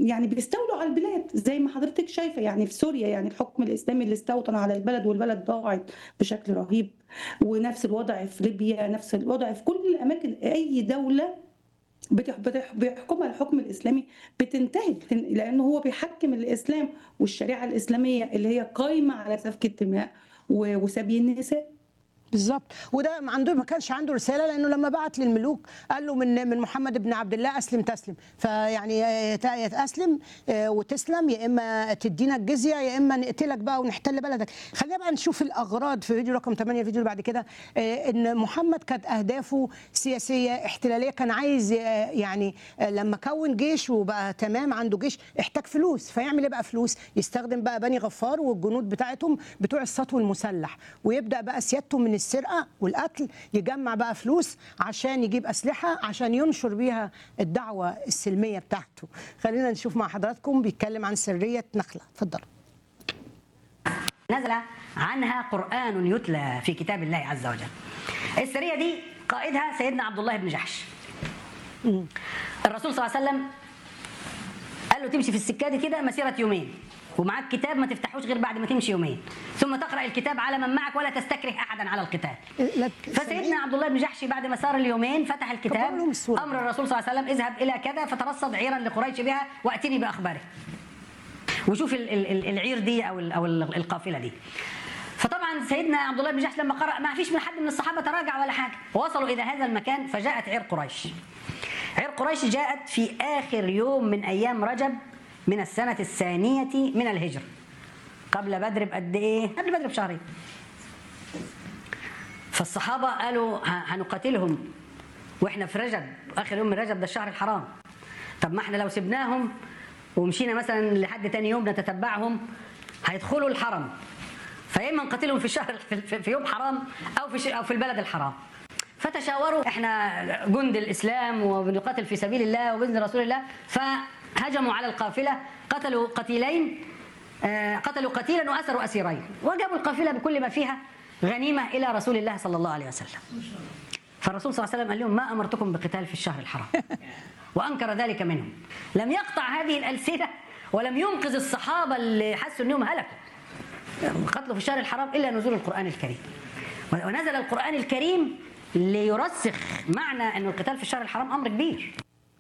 يعني بيستولوا على البلاد زي ما حضرتك شايفة يعني في سوريا يعني الحكم الإسلامي اللي استوطن على البلد والبلد ضاعت بشكل رهيب ونفس الوضع في ليبيا نفس الوضع في كل الأماكن أي دولة بتح- بتح- بيحكمها الحكم الإسلامي بتنتهي بتن... لأنه هو بيحكم الإسلام والشريعة الإسلامية اللي هي قايمة على سفك الدماء و- وسبي النساء بالظبط وده ما عنده ما كانش عنده رساله لانه لما بعت للملوك قال له من من محمد بن عبد الله اسلم تسلم فيعني آه، ت- يا تسلم آه، وتسلم يا اما تدينا الجزيه يا اما نقتلك بقى ونحتل بلدك خلينا بقى نشوف الاغراض في فيديو رقم 8 الفيديو اللي بعد كده آه، ان محمد كانت اهدافه سياسيه احتلاليه كان عايز آه، يعني آه، لما كون جيش وبقى تمام عنده جيش احتاج فلوس فيعمل ايه بقى فلوس يستخدم بقى بني غفار والجنود بتاعتهم بتوع السطو المسلح ويبدا بقى سيادته من السرقه والقتل يجمع بقى فلوس عشان يجيب اسلحه عشان ينشر بيها الدعوه السلميه بتاعته خلينا نشوف مع حضراتكم بيتكلم عن سريه نخله اتفضلوا نزل عنها قرآن يتلى في كتاب الله عز وجل السرية دي قائدها سيدنا عبد الله بن جحش الرسول صلى الله عليه وسلم قال له تمشي في السكة دي كده مسيرة يومين ومعاك كتاب ما تفتحوش غير بعد ما تمشي يومين ثم تقرأ الكتاب على من معك ولا تستكره أحدا على القتال لا فسيدنا عبد الله بن جحش بعد ما سار اليومين فتح الكتاب طب لهم الصورة. امر الرسول صلى الله عليه وسلم اذهب الى كذا فترصد عيرا لقريش بها واتني باخباره وشوف ال- ال- ال- العير دي او ال- او ال- القافله دي فطبعا سيدنا عبد الله بن جحش لما قرأ ما فيش من حد من الصحابه تراجع ولا حاجه وصلوا الى هذا المكان فجاءت عير قريش عير قريش جاءت في اخر يوم من ايام رجب من السنه الثانيه من الهجره قبل بدر بقد ايه؟ قبل بدر بشهرين فالصحابه قالوا ه- هنقاتلهم واحنا في رجب اخر يوم من رجب ده الشهر الحرام طب ما احنا لو سبناهم ومشينا مثلا لحد تاني يوم نتتبعهم هيدخلوا الحرم فيا اما نقاتلهم في الشهر في- في في يوم حرام او في ش- او في البلد الحرام فتشاوروا احنا جند الاسلام وبنقاتل في سبيل الله وباذن رسول الله فهجموا على القافله قتلوا قتيلين آه، قتلوا قتيلا واسروا اسيرين وجابوا القافله بكل ما فيها غنيمه الى رسول الله صلى الله عليه وسلم فالرسول صلى الله عليه وسلم قال لهم ما امرتكم بقتال في الشهر الحرام وانكر ذلك منهم لم يقطع هذه الالسنه ولم ينقذ الصحابه اللي حسوا انهم هلكوا قتلوا في الشهر الحرام الا نزول القران الكريم ونزل القران الكريم ليرسخ معنى ان القتال في الشهر الحرام امر كبير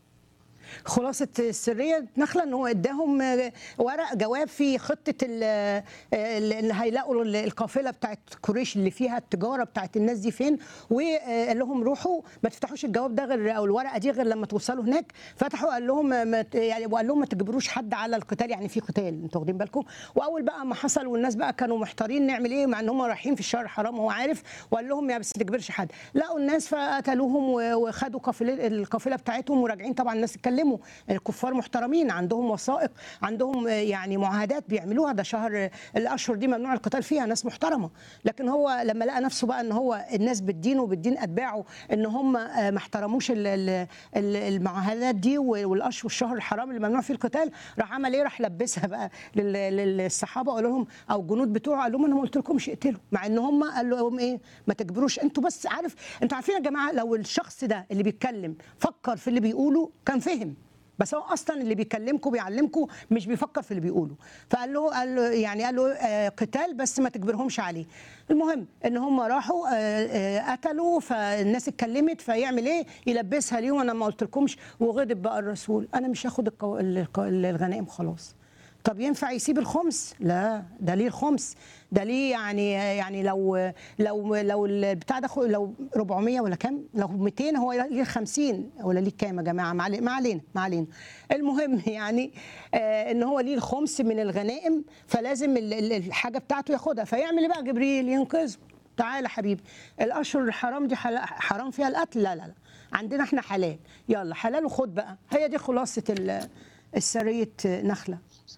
خلاصة السرية نخلة ان هو اداهم ورق جواب في خطة ال- اللي هيلاقوا القافلة بتاعت قريش اللي فيها التجارة بتاعت الناس دي فين وقال لهم روحوا ما تفتحوش الجواب ده غير او الورقة دي غير لما توصلوا هناك فتحوا قال لهم ما ت- يعني وقال لهم ما تجبروش حد على القتال يعني في قتال انتوا واخدين بالكم واول بقى ما حصل والناس بقى كانوا محتارين نعمل ايه مع ان هم رايحين في الشهر الحرام هو عارف وقال لهم يا بس ما تجبرش حد لقوا الناس فقتلوهم و- وخدوا قافله القافله بتاعتهم وراجعين طبعا الناس اتكلموا الكفار محترمين عندهم وثائق عندهم آه، يعني معاهدات بيعملوها ده شهر آه، الاشهر دي ممنوع القتال فيها ناس محترمه لكن هو لما لقى نفسه بقى ان هو الناس بتدينه وبتدين اتباعه ان هم آه، ما احترموش ال- ال- ال- المعاهدات دي والاشهر والشهر الحرام اللي ممنوع فيه القتال راح عمل ايه راح لبسها بقى لل- للصحابه وقال لهم او الجنود بتوعه قال لهم انا ما قلت لكمش اقتلوا مع ان هم قال لهم ايه ما تجبروش انتوا بس عارف انتوا عارفين يا جماعه لو الشخص ده اللي بيتكلم فكر في اللي بيقوله كان فهم بس هو اصلا اللي بيكلمكم بيعلمكم مش بيفكر في اللي بيقوله فقال له قال له يعني قال له آه قتال بس ما تجبرهمش عليه المهم ان هم راحوا آه آه قتلوا فالناس اتكلمت فيعمل ايه يلبسها ليهم انا ما قلت لكمش وغضب بقى الرسول انا مش هاخد القو- الق- الغنائم خلاص طب ينفع يسيب الخمس؟ لا ده ليه الخمس؟ ده ليه يعني يعني لو لو لو البتاع ده خو- لو 400 ولا كام؟ لو 200 هو ليه 50 ولا ليه كام يا جماعه؟ ما علي- ما علينا ما علينا. المهم يعني آه ان هو ليه الخمس من الغنائم فلازم ال- ال- الحاجه بتاعته ياخدها فيعمل ايه بقى جبريل ينقذه تعالى حبيبي الاشهر الحرام دي حلا- حرام فيها القتل لا لا لا عندنا احنا حلال يلا حلال وخد بقى هي دي خلاصه ال- السريه نخله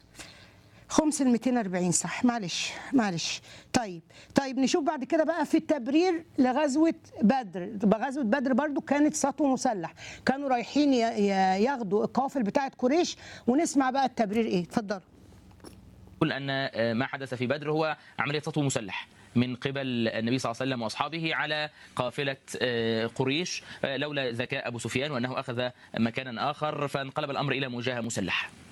خمس ال 240 صح معلش معلش طيب طيب نشوف بعد كده بقى في التبرير لغزوه بدر غزوه بدر برضو كانت سطو مسلح كانوا رايحين ي- ي- ياخدوا القوافل بتاعه قريش ونسمع بقى التبرير ايه اتفضلوا يقول ان ما حدث في بدر هو عمليه سطو مسلح من قبل النبي صلى الله عليه وسلم واصحابه على قافله آه، قريش آه، لولا ذكاء ابو سفيان وانه اخذ مكانا اخر فانقلب الامر الى مواجهه مسلحه